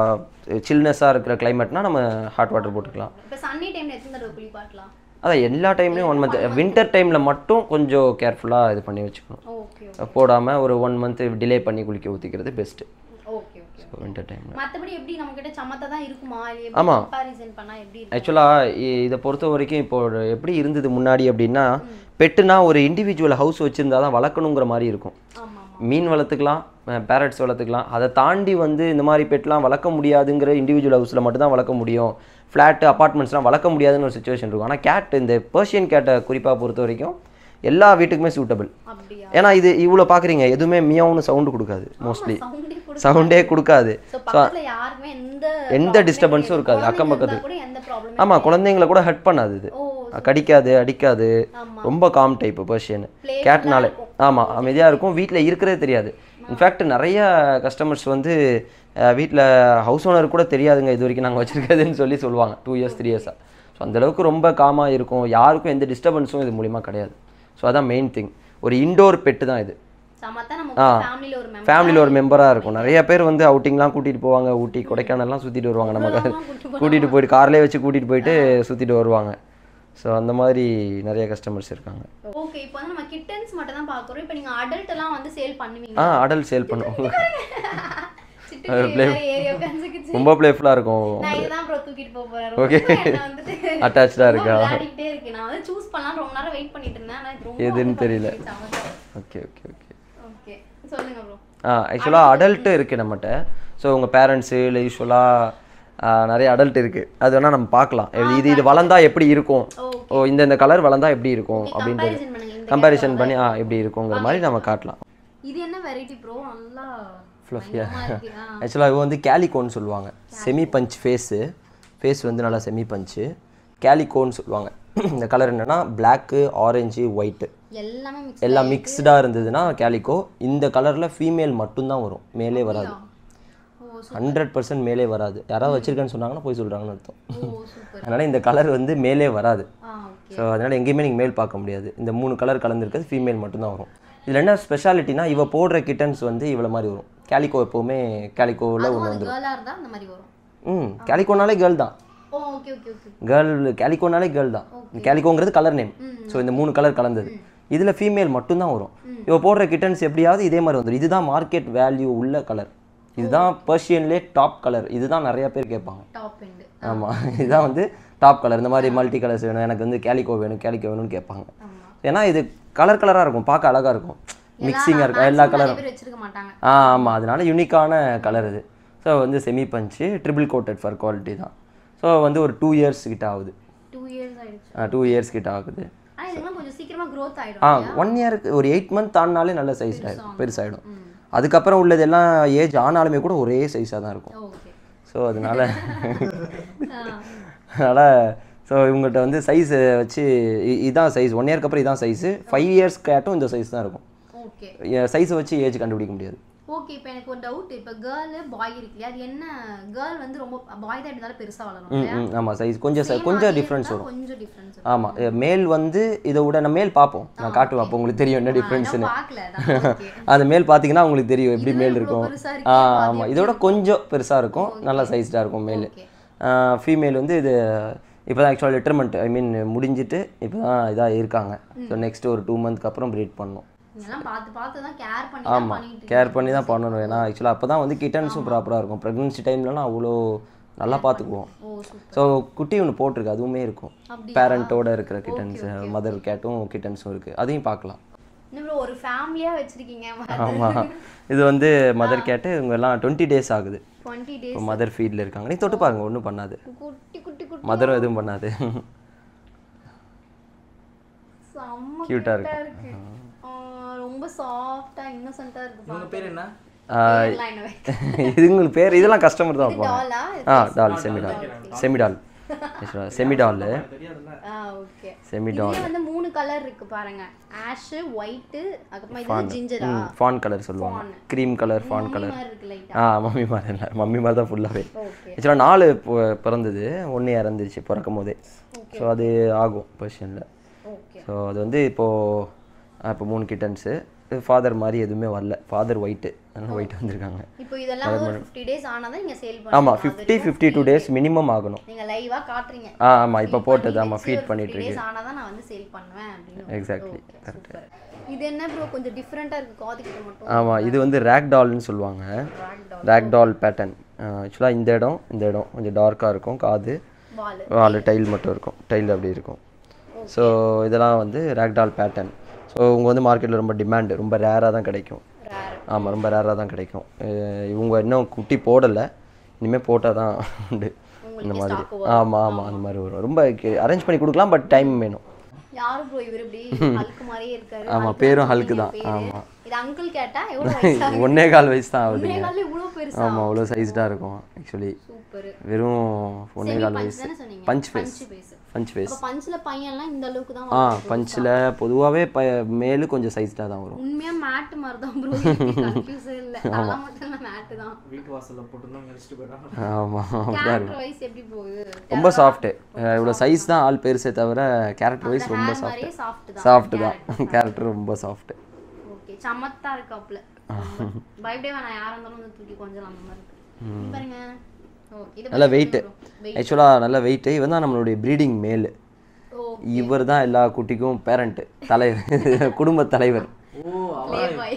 சில்னஸாக இருக்கிற கிளைமேட்னா நம்ம ஹாட் வாட்டர் போட்டுக்கலாம் இப்ப சன்னி டைம்ல எத்தனை தடவை குளிப்பாட்டலாம் அதான் எல்லா டைம்லேயும் ஒன் மந்த் வின்டர் டைமில் மட்டும் கொஞ்சம் கேர்ஃபுல்லாக இது பண்ணி வச்சுக்கணும் ஓகே போடாமல் ஒரு ஒன் மந்த் டிலே பண்ணி குளிக்க ஊற்றிக்கிறது பெஸ்ட்டு ஓகே ஓகே வின்டர் டைமில் மத்தபடி எப்படி நம்ம கிட்ட சமத்தா தான் இருக்குமா இல்ல ஆமா. கம்பாரிசன் பண்ணா எப்படி இருக்கும் ஆக்சுவலாக இதை பொறுத்த வரைக்கும் இப்போ ஒரு எப்படி இருந்தது முன்னாடி அப்படின்னா பெட்டுனா ஒரு இண்டிவிஜுவல் ஹவுஸ் வச்சுருந்தா தான் வளர்க்கணுங்கிற மாதிரி இருக்கும் ஆமா மீன் வளர்த்துக்கலாம் பேரட்ஸ் வளர்த்துக்கலாம் அதை தாண்டி வந்து இந்த மாதிரி பெட்லாம் வளர்க்க முடியாதுங்கிற இண்டிவிஜுவல் ஹவுஸில் மட்டும்தான் வளர்க்க முடியும் ஃப்ளாட்டு அப்பார்ட்மெண்ட்ஸ்லாம் வளர்க்க முடியாதுன்னு ஒரு சுச்சுவேஷன் இருக்கும் ஆனால் கேட் இந்த பர்ஷியன் கேட்டை குறிப்பாக பொறுத்த வரைக்கும் எல்லா வீட்டுக்குமே சூட்டபிள் அப்படியா ஏன்னா இது இவ்வளோ பார்க்குறீங்க எதுவுமே மியாவுன்னு சவுண்டு கொடுக்காது மோஸ்ட்லி சவுண்டே கூட சவுண்டே கொடுக்காது சோ பக்கத்துல யாருக்குமே எந்த எந்த problem டிஸ்டர்பன்ஸும் இருக்காது குழந்தைங்க அக்கம் இருந்தா பக்கத்து கூட எந்த ப்ராப்ளம் ஆமாம் குழந்தைங்களை கூட ஹர்ட் பண்ணாது இது ஓ கடிக்காது அடிக்காது ஆமா ரொம்ப காம் டைப் பர்ஷியன் Playful-ஆ கேட்னாலே இருக்கும். ஆமாம் அமைதியாக இருக்கும் வீட்டில் இருக்கிறதே தெரியாது இன்ஃபேக்ட் நிறைய கஸ்டமர்ஸ் வந்து வீட்டில் ஹவுஸ் ஓனர் கூட தெரியாதுங்க இது வரைக்கும் நாங்கள் வச்சுருக்கிறதுன்னு சொல்லி சொல்லுவாங்க டூ இயர்ஸ் த்ரீ இயர்ஸாக ஸோ அந்தளவுக்கு ரொம்ப காமாக இருக்கும் யாருக்கும் எந்த டிஸ்டர்பன்ஸும் இது மூலிமா கிடையாது ஸோ அதான் மெயின் திங் ஒரு இண்டோர் பெட்டு தான் இது சமத்தா நம்ம ஆ. ஃபேமிலில ஒரு மெம்பர் ஃபேமிலியில் ஒரு மெம்பராக இருக்கும் நிறைய பேர் வந்து அவுட்டிங்லாம் கூட்டிகிட்டு போவாங்க ஊட்டி கொடைக்கானல்லாம் சுற்றிட்டு வருவாங்க நமக்கு கூட்டிகிட்டு போயிட்டு கார்லேயே வச்சு கூட்டிகிட்டு போயிட்டு சுற்றிட்டு வருவாங்க ஸோ அந்த மாதிரி நிறைய கஸ்டமர்ஸ் இருக்காங்க ஓகே இப்போ வந்து நம்ம கிட்டன்ஸ் மட்டும் தான் பார்க்குறோம் இப்போ நீங்க அடல்ட் எல்லாம் வந்து சேல் பண்ணுவீங்க ஆ அடல்ட் சேல் பண்ணுவோம் சிட்டு ஏரியா உட்காந்துக்கிச்சு ரொம்ப ப்ளேஃபுல்லாக இருக்கும் நான் இதுதான் ப்ரோ தூக்கிட்டு போக போறேன் Okay. ரொம்ப என்ன வந்துட்டு அட்டாச்சாக இருக்கா விளையாடிக்கிட்டே இருக்கு நான் வந்து சூஸ் பண்ணலாம் ரொம்ப நேரம் வெயிட் பண்ணிட்டு இருந்தேன் ஆனா இது ரொம்ப எதுன்னு தெரியல. ஓகே ஓகே ஓகே ஓகே சொல்லுங்க ப்ரோ ஆ ஆக்சுவலாக அடல்ட்டு இருக்குது நம்மகிட்ட ஸோ உங்கள் பேரண்ட்ஸு இல்லை யூஸ்வலாக நிறைய அடல்ட் இருக்குது அது வேணால் நம்ம பார்க்கலாம் இது- இது இது வளர்ந்தா எப்படி இருக்கும் ஓ இந்த இந்த கலர் வளர்ந்தா எப்படி இருக்கும் அப்படின்றது கம்பேரிசன் பண்ணுங்க இந்த கம்பேரிசன் பண்ணி ஆ எப்படி இருக்குங்கிற மாதிரி நம்ம காட்டலாம் இது என்ன வெரைட்டி ப்ரோ நல்லா Fluffy-ஆ. பயங்கரமா இருக்கு ஆ. ஆக்சுவலாக இது வந்து கேலிகோன்னு சொல்லுவாங்க செமி பஞ்ச் ஃபேஸு ஃபேஸ் வந்து நல்லா செமி பஞ்சு கேலிகோன்னு சொல்லுவாங்க இந்த கலர் என்னன்னா பிளாக்கு ஆரஞ்சு ஒயிட்டு எல்லாமே மிக்ஸ் எல்லாம் மிக்ஸ்டாக இருந்ததுன்னா கேலிகோ இந்த கலரில் ஃபீமேல் மட்டும்தான் வரும் மேலே வராது ஓ ஹண்ட்ரட் பர்சன்ட் மேலே வராது யாராவது வச்சிருக்கேன்னு சொன்னாங்கன்னா போய் சொல்கிறாங்கன்னு அர்த்தம் ஓ சூப்பர் அதனால் இந்த கலர் வந்து மேலே வராது ஆ ஓகே ஸோ அதனால் எங்கேயுமே நீங்கள் மேல் பார்க்க முடியாது இந்த மூணு கலர் கலந்துருக்கிறது ஃபீமேல் மட்டும்தான் வரும் இதில் என்ன ஸ்பெஷாலிட்டினா இவ போடுற கிட்டன்ஸ் வந்து இவ்வளோ மாதிரி வரும் கேலிகோ எப்போவுமே கேலிகோவில் ஒன்று அது கேர்லா இருந்தா அந்த மாதிரி வரும் ம் கேலிகோனாலே கேர்ள் தான் ஓ ஓகே ஓகே ஓகே கேர்ள் கேலிகோனாலே கேர்ள் தான் கேலிகோங்கிறது கலர் நேம் ஸோ இந்த மூணு கலர் கலந்தது இதில் ஃபீமேல் மட்டும்தான் வரும் இவ போடுற கிட்டன்ஸ் எப்படியாவது இதே மாதிரி வந்துடும் இதுதான் மார்க்கெட் வேல்யூ உள்ள கலர் இதுதான் பர்ஷியன்லே டாப் கலர் இதுதான் நிறைய பேர் கேட்பாங்க டாப் எண்ட் ஆமாம் இதுதான் வந்து டாப் கலர் இந்த மாதிரி மல்டி கலர்ஸ் வேணும் எனக்கு வந்து கேலிகோ வேணும் கேலிகோ வேணும்னு கேட்பாங்க ஆமா ஏன்னா இது கலர் கலராக இருக்கும் பார்க்க அழகாக இருக்கும் மிக்சிங்காக இருக்கும் எல்லா நிறைய கலரும் பேர் வச்சிருக்க மாட்டாங்க ஆ ஆமாம் அதனால யூனிக்கான கலர் இது ஸோ வந்து semi punch triple coated for quality தான் ஸோ வந்து ஒரு டூ இயர்ஸ் கிட்ட ஆகுது டூ இயர்ஸ் ஆயிடுச்சு டூ இயர்ஸ் கிட்ட ஆகுது ஆனா இதெல்லாம் கொஞ்சம் சீக்கிரமா growth ஆயிடும் ஆ ஒன் இயருக்கு ஒரு எயிட் மந்த் தாண்டினாலே நல்ல சைஸ் ஆகிடும் பெருசாகிடும் அதுக்கப்புறம் உள்ளது எல்லாம் ஏஜ் ஆனாலுமே கூட ஒரே சைஸாக தான் இருக்கும் ஓகே ஸோ அதனால அதனால் ஸோ இவங்கள்ட்ட வந்து சைஸ் வச்சு இ- இதான் சைஸ் ஒன் இயர்க்கு அப்புறம் இதான் சைஸு ஃபைவ் இயர்ஸ் கேட்டும் இந்த சைஸ் தான் இருக்கும் ஓகே சைஸை வச்சு ஏஜ் கண்டுபிடிக்க முடியாது ஓகே இப்போ எனக்கு ஒரு டவுட் இப்போ கேர்ள் பாய் இருக்கு இல்லையா அது என்ன கேர்ள் வந்து ரொம்ப பாய் தான் இருந்தாலும் பெருசா வளரும் ம் இல்லையா ம் ஆமாம் சைஸ் கொஞ்சம் சை- Same கொஞ்சம் அதே டிஃப்ரென்ஸ் இருந்தா வரும் கொஞ்சம் டிஃபரன்ஸ் ஆமாம் மேல் வந்து இதை விட நான் மேல் பார்ப்போம் நான் காட்டுவேன் அப்போ உங்களுக்கு தெரியும் என்ன டிஃப்ரென்ஸ்னு பார்க்கல அதான் okay. அந்த மேல் பார்த்தீங்கன்னா உங்களுக்கு தெரியும் எப்படி இதுவே மேல் இவ்வளவு இருக்கும் பெருசா ஆ இருக்கே, அப்ப அது ஆமாம் இதோட கொஞ்சம் பெருசாக இருக்கும் நல்ல சைஸ்டாக இருக்கும் மேல் Okay. ஃபீமேல் வந்து இது இப்போ தான் ஆக்சுவலாக லிட்டர்மெண்ட் ஐ மீன் முடிஞ்சிட்டு இப்போ தான் இதாக இருக்காங்க ஸோ நெக்ஸ்ட் ஒரு டூ மந்த்க்கு அப்புறம் ப்ரீட் பண்ணணும் இதெல்லாம் பார்த்து பார்த்து தான் கேர் பண்ணி தான் ஆமாம் பண்ணிட்டு கேர் பண்ணி தான் பண்ணணும் ஏன்னா ஆக்சுவலாக அப்போ தான் வந்து கிட்டன்ஸும் ப்ராப்பராக இருக்கும் ப்ரெக்னன்சி டைம்லலாம் அவ்வளோ நல்லா பார்த்துக்குவோம் ஓ சூப்பர் ஸோ குட்டி ஒன்று போட்டிருக்கு அதுவுமே இருக்கும் அப்படியா? பேரண்ட்டோட இருக்கிற கிட்டன்ஸ் மதர் கேட்டும் கிட்டன்ஸும் இருக்குது அதையும் பார்க்கலாம் இன்னும் ஒரு ஃபேமிலியா வச்சிருக்கீங்க ஆமாம் இது வந்து மதர் கேட்டு இவங்க எல்லாம் டுவெண்ட்டி டேஸ் ஆகுது டுவெண்ட்டி டேஸ் இப்போ மதர் ஃபீல்டில் இருக்காங்க நீ தொட்டு பாருங்க ஒன்றும் பண்ணாது குட்டி குட்டி குட்டி மதரும் எதுவும் பண்ணாது செம்ம Cute-ஆ cute-ஆ இருக்கு ஆ, ரொம்ப ரொம்ப சாஃப்டா இன்னசென்ட்டா இருக்கு உங்க பேர் என்ன பேர்லாம் என்ன இது உங்களுக்கு பேர் இதெல்லாம் கஸ்டமர் தான் வைப்பாங்க டாலா ஆ டால் செமிடால் செமிடால் செமிடால் தெரியாதுல்ல ஆ ஓகே செமிடால் இதுலயே வந்து மூணு கலர் இருக்கு பாருங்க ஆஷ் ஒயிட் அதுக்கப்புறமா இது ஜிஞ்சரா ஃபான் கலர் சொல்லுவாங்க க்ரீம் கலர் ஃபான் கலர் மாதிரி இருக்கு லைட்டா ஆ மம்மி மாதிரி இல்லை மம்மி மாதிரி தான் ஃபுல்லாகவே ஓகே ஆக்சுவலாக நாலு பொ- பிறந்தது ஒன்று இறந்துருச்சு பிறக்கும் போதே ஸோ அது ஆகும் பொசிஷனில் ஓகே ஸோ அது வந்து இப்போது இப்போ மூணு கிட்டன்ஸு ஃபாதர் மாதிரி எதுவுமே வரல ஃபாதர் ஒயிட்டு அதனால் ஒயிட் வந்திருக்காங்க இப்போ இதெல்லாம் ஒரு 50 டேஸ் ஆனாதான் நீங்க சேல் ஆமாம் பண்ணுவீங்க fifty fifty two days minimum ஆகணும் நீங்க லைவா காட்டுறீங்க ஆ ஆமாம் இப்போ போட்டது ஆமாம் ஃபீட் பண்ணிட்டு இருக்கு டேஸ் ஆனாதான் நான் வந்து சேல் பண்ணுவேன் அப்படின்னு Exactly, சூப்பர் இது என்ன ப்ரோ கொஞ்சம் டிஃபரெண்டா இருக்கு காதுகிட்ட மட்டும் ஆமாம் இது வந்து ரேக் டால்னு சொல்லுவாங்க ரேக் டால் பேட்டர்ன் ஆக்சுவலாக இந்த இடம் இந்த இடம் கொஞ்சம் டார்க்காக இருக்கும் காது பால் வால் டைல் மட்டும் இருக்கும் டைல் அப்படி இருக்கும் ஸோ இதெல்லாம் வந்து ரேக் டால் பேட்டர்ன் ஸோ உங்க வந்து மார்க்கெட்டில் ரொம்ப டிமாண்டு ரொம்ப ரேராக தான் கிடைக்கும் ரேர் ஆமாம் ரொம்ப ரேராக தான் கிடைக்கும் அஹ் இவங்க இன்னும் குட்டி போடலை இனிமேல் போட்டால் தான் உண்டு இந்த மாதிரி ஆமாம் ஆமாம் அந்த மாதிரி வரும் ரொம்ப அரேஞ்ச் பண்ணி கொடுக்கலாம் பட் டைம் வேணும் யாரு ப்ரோ இவர் இப்படி ஹல்க் மாதிரியே இருக்காரு ஆமா, Hulk பேரும் தான் Hulk தான். பேரு. ஆமா. இது அங்கிள் கேட்டா எவ்வளவு வயசா ஒன்னே கால் வயசு தான் ஆகுது ஒன்னே கால்ல இவ்வளவு பெருசா ஆமாம் அவ்வளோ சைஸ்டாக இருக்கும் ஆக்சுவலி சூப்பர் வெறும் ஒன்னே கால் பஞ்ச் வயசு தானே சொன்னீங்க punch face punch face punch face அப்ப பஞ்ச்ல பையன்லாம் இந்த அளவுக்கு தான் ஆ வரும். பஞ்சில் பொதுவாகவே ப மேலு கொஞ்சம் சைஸ்டாக தான் வரும் உண்மையா மேட் மாதிரி தான் ப்ரோ கன்ஃபியூஸ் இல்ல தலை மட்டும் மேட் தான் வீட்டு வாசல்ல போட்டுருந்தோம் முடிச்சுட்டு போயிடாங்க ஆமாம் கேரக்டர் வைஸ் எப்படி போகுது ரொம்ப சாஃப்ட்டு இவ்வளோ சைஸ் தான் ஆள் பெருசே தவிர கேரக்டர் வைஸ் ரொம்ப ஹேர் சாஃப்ட் மாதிரியே சாஃப்ட் தான் சாஃப்ட் தான் கேரக்டர் ரொம்ப சாஃப்ட் ஓகே சமத்தா இருக்காப்ல பயப்படவே வேணாம் யாரா இருந்தாலும் வந்து தூக்கி கொஞ்சம் அந்த மாதிரி இருக்கு இங்க பாருங்க ஓ இது நல்ல வெயிட்டு ஆக்சுவலாக நல்ல வெயிட்டு இவன் தான் நம்மளுடைய ப்ரீடிங் மேல் ஓ இவர் தான் எல்லா குட்டிக்கும் பேரண்ட் தலைவர் குடும்ப தலைவர் ஓ ப்ளே பாய்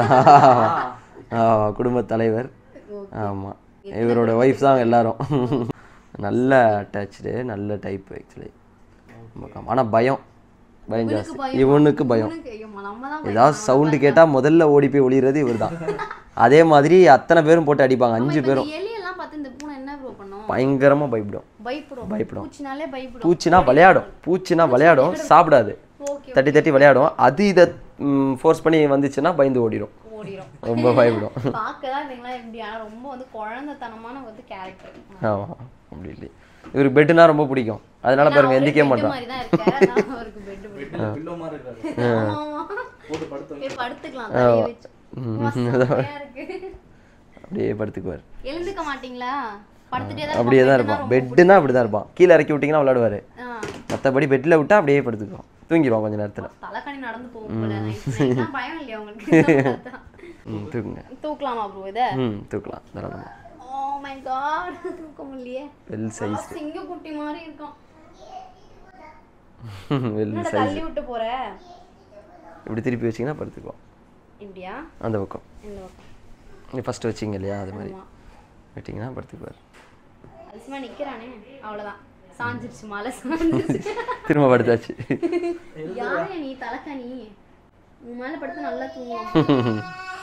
ஆமாம் குடும்ப தலைவர் ஆமாம் இவரோட ஒய்ஃப் தான் எல்லாரும் நல்ல அட்டாச்சு நல்ல டைப் ஆக்சுவலி ஆனால் பயம் பயம் ஜாஸ்தி இவனுக்கு பயம் உனக்கு ஐயோ, நம்ம தான் ஏதாவது சவுண்டு கேட்டால் முதல்ல ஓடி போய் ஒளிகிறது இவர் தான் அதே மாதிரி அத்தனை பேரும் போட்டு அடிப்பாங்க அஞ்சு இப்ப பேரும் இந்த எலியெல்லாம் பார்த்து இந்த பூனை என்ன ப்ரோ பண்ணும் பயங்கரமாக பயப்படும் பயப்படும் பயப்படும். பூச்சினாலே பயப்படும் பூச்சினா விளையாடும் பூச்சினா விளையாடும் சாப்பிடாது ஓகே தட்டி தட்டி விளையாடும் அது இதை ஃபோர்ஸ் பண்ணி வந்துச்சுன்னா பயந்து ஓடிடும் ஓடிடும் ரொம்ப பயப்படும் பார்க்க தான் இதுங்களா எப்படி ஆனா ரொம்ப வந்து குழந்தைத்தனமான வந்து கேரக்டர் ஆமாம் அப்படி இல்லை இவருக்கு பெட்டுனா ரொம்ப பிடிக்கும் அதனால பாருங்க எந்திக்கவே மாட்டான் மாதிரி தான் இருக்கு அதனால அவருக்கு பெட் பெட்ல பில்லோ மாதிரி இருக்காரு ஆமா போட்டு படுத்து போய் படுத்துக்கலாம் தலையை வச்சு மஸ்தா இருக்கு அப்படியே படுத்துக்குவார் எழுந்துக்க மாட்டீங்களா படுத்துட்டே தான் அப்படியே தான் இருப்பான் பெட்டுனா அப்படி தான் இருப்பான் கீழே இறக்கி விட்டிங்கன்னா விளையாடுவார் ஆ, மற்றபடி பெட்டில் விட்டா அப்படியே படுத்துக்குவான் தூங்கிடுவான் கொஞ்ச நேரத்தில் தலைக்கணி நடந்து போகும் போல night night தான் பயம் இல்லையா உங்களுக்கு ம் தூக்குங்க தூக்கலாமா ப்ரோ இத ம் தூக்கலாம் தாராளமாக ஓ மை காட் தூக்க முடியலையே வெல் சைஸ் சிங்க குட்டி மாதிரி இருக்கும் வெல் என்னடா சைஸ் தள்ளி விட்டு போற இப்படி திருப்பி வச்சிங்கன்னா படுத்துக்குவான் இப்படியா அந்த பக்கம் இந்த பக்கம் நீ ஃபஸ்ட்டு வச்சிங்க இல்லையா அது மாதிரி ஆமா. விட்டிங்கன்னா படுத்துக்குவார் அதிசயமா நிக்கிறானே அவ்வளவுதான் சாஞ்சிருச்சு மலை சாஞ்சிருச்சு திரும்ப படுத்தாச்சு யாரே நீ தலைக்கணி உன் மேல படுத்து நல்லா தூங்குவான்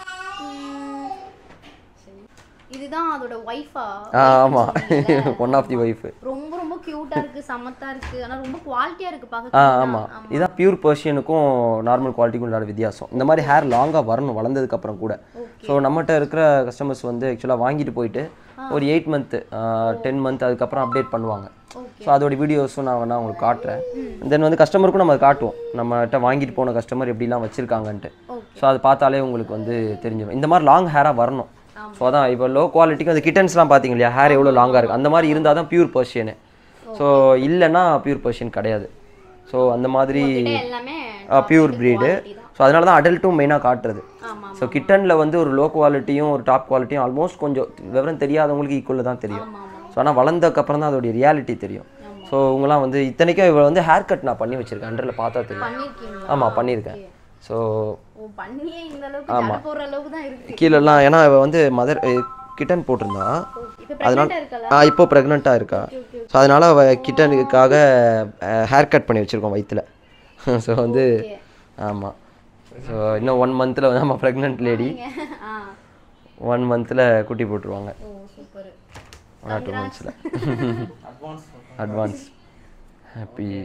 இதுதான் அதோட ஒய்ஃபா ஆ ஆமாம் ஒன் ஆஃப் தி ஒய்ஃபு ரொம்ப ரொம்ப கியூட்டா இருக்கு சமத்தா இருக்கு ஆனா ரொம்ப குவாலிட்டியா இருக்கு ஆ பார்க்க ஆமாம் இதான் பியூர் பர்ஷியனுக்கும் நார்மல் குவாலிட்டிக்கும் உள்ள வித்தியாசம் இந்த மாதிரி ஹேர் லாங்காக வரணும் வளர்ந்ததுக்கு அப்புறம் கூட ஸோ நம்மகிட்ட இருக்கிற கஸ்டமர்ஸ் வந்து ஆக்சுவலாக வாங்கிட்டு போயிட்டு ஒரு எயிட் மந்த்து டென் மந்த் அதுக்கப்புறம் அப்டேட் பண்ணுவாங்க ஸோ அதோட வீடியோஸும் நான் வேணா உங்களுக்கு காட்டுறேன் தென் வந்து கஸ்டமருக்கும் நம்ம அதை காட்டுவோம் நம்மகிட்ட வாங்கிட்டு போன கஸ்டமர் எப்படிலாம் வச்சுருக்காங்கன்ட்டு ஸோ அது பார்த்தாலே உங்களுக்கு வந்து தெரிஞ்சிடும் இந்த மாதிரி லாங் ஹேராக வரணும் ஸோ அதான் இப்போ லோ குவாலிட்டிக்கு அந்த கிட்டன்ஸ்லாம் பார்த்தீங்க இல்லையா ஹேர் எவ்வளோ லாங்காக இருக்குது அந்த மாதிரி இருந்தால் தான் பியூர் பர்ஷியனு ஸோ இல்லைன்னா பியூர் பர்ஷியன் கிடையாது ஸோ அந்த மாதிரி கிட்ட எல்லாமே பியூர் ப்ரீடு ஸோ அதனால தான் அடல்ட்டும் மெயினாக காட்டுறது ஆமா ஸோ கிட்டனில் வந்து ஒரு லோ குவாலிட்டியும் ஒரு டாப் குவாலிட்டியும் ஆல்மோஸ்ட் கொஞ்சம் விவரம் தெரியாதவங்களுக்கு ஈக்குவலில் தான் தெரியும் ஆமா ஆமா ஸோ ஆனால் வளர்ந்ததுக்கப்புறம் தான் அதோடைய ரியாலிட்டி தெரியும் ஸோ இவங்கலாம் வந்து இத்தனைக்கும் இவள் வந்து ஹேர் கட் நான் பண்ணி வச்சிருக்கேன் அண்டரில் பார்த்தா தெரியும் பண்ணிருக்கீங்களா ஆமாம் பண்ணியிருக்கேன் ஸோ ஓ பண்ணியே இந்த அளவுக்கு ஜட போடுற அளவுக்கு தான் இருக்கு கீழெல்லாம் ஏன்னா இவள் வந்து மதர் கிட்டன் போட்டிருந்தா இப்போ பிரெக்னெண்டா இருக்கல ஆ இப்போ ப்ரெக்னெண்ட்டாக இருக்கா ஸோ அதனால் அவள் கிட்டனுக்காக ஹேர் கட் பண்ணி வச்சுருக்கோம் வயித்துல ஸோ வந்து ஆமாம் ஸோ இன்னும் ஒன் மந்தில் வந்து நம்ம ப்ரெக்னென்ட் லேடி ஆ ஒன் மந்தில் குட்டி போட்டுருவாங்க oh super one or two மந்த்ஸில் advance advance happy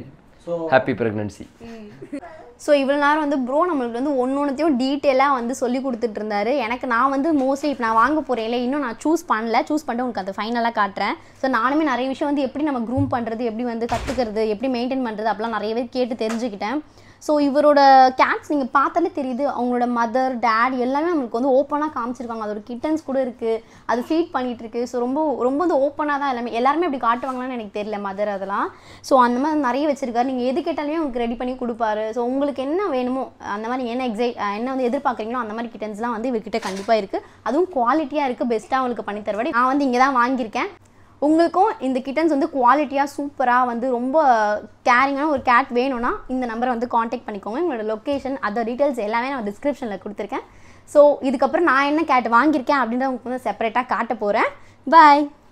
happy pregnancy so இவ்வளோ நேரம் வந்து ப்ரோ நம்மளுக்கு வந்து ஒன்று ஒன்றுத்தையும் டீட்டெயிலாக வந்து சொல்லி கொடுத்துட்டு இருந்தாரு எனக்கு நான் வந்து மோஸ்ட்லி இப்போ நான் வாங்க போகிறேன்ல இன்னும் நான் சூஸ் பண்ணல சூஸ் பண்ணிட்டு உங்களுக்கு அது ஃபைனலாக காட்டுறேன் ஸோ நானுமே நிறைய விஷயம் வந்து எப்படி நம்ம க்ரூம் பண்ணுறது எப்படி வந்து கற்றுக்கிறது எப்படி மெயின்டைன் பண்ணுறது அப்படிலாம் நிறையவே கேட்டு தெரிஞ்சுக்கிட்டேன் ஸோ இவரோட கேட்ஸ் நீங்கள் பார்த்தாலே தெரியுது அவங்களோட மதர் டேட் எல்லாமே நம்மளுக்கு வந்து ஓப்பனாக காமிச்சிருக்காங்க அதோட கிட்டன்ஸ் கூட இருக்குது அது ஃபீட் பண்ணிட்டு இருக்கு ஸோ ரொம்ப ரொம்ப வந்து ஓப்பனாக தான் எல்லாமே எல்லாருமே அப்படி காட்டுவாங்களான்னு எனக்கு தெரியல மதர் அதெல்லாம் ஸோ அந்த மாதிரி நிறைய வச்சிருக்காரு நீங்கள் எது கேட்டாலுமே உங்களுக்கு ரெடி பண்ணி கொடுப்பாரு ஸோ உங்களுக்கு என்ன வேணுமோ அந்த மாதிரி என்ன எக்ஸைட் என்ன வந்து எதிர்பார்க்குறீங்களோ அந்த மாதிரி கிட்டன்ஸ்லாம் வந்து இவர்கிட்ட கண்டிப்பாக இருக்குது அதுவும் குவாலிட்டியாக இருக்குது பெஸ்ட்டாக உங்களுக்கு பண்ணி தருவாடி நான் வந்து இங்கே தான் வாங்கியிருக்கேன் உங்களுக்கும் இந்த கிட்டன்ஸ் வந்து குவாலிட்டியாக சூப்பராக வந்து ரொம்ப கேரிங்கான ஒரு கேட் வேணும்னா இந்த நம்பரை வந்து காண்டாக்ட் பண்ணிக்கோங்க எங்களோட லொக்கேஷன் அதர் டீட்டெயில்ஸ் எல்லாமே நான் டிஸ்கிரிப்ஷனில் கொடுத்துருக்கேன் ஸோ இதுக்கப்புறம் நான் என்ன கேட் வாங்கியிருக்கேன் அப்படின்றத உங்களுக்கு வந்து செப்பரேட்டாக காட்ட போகிறேன் பாய்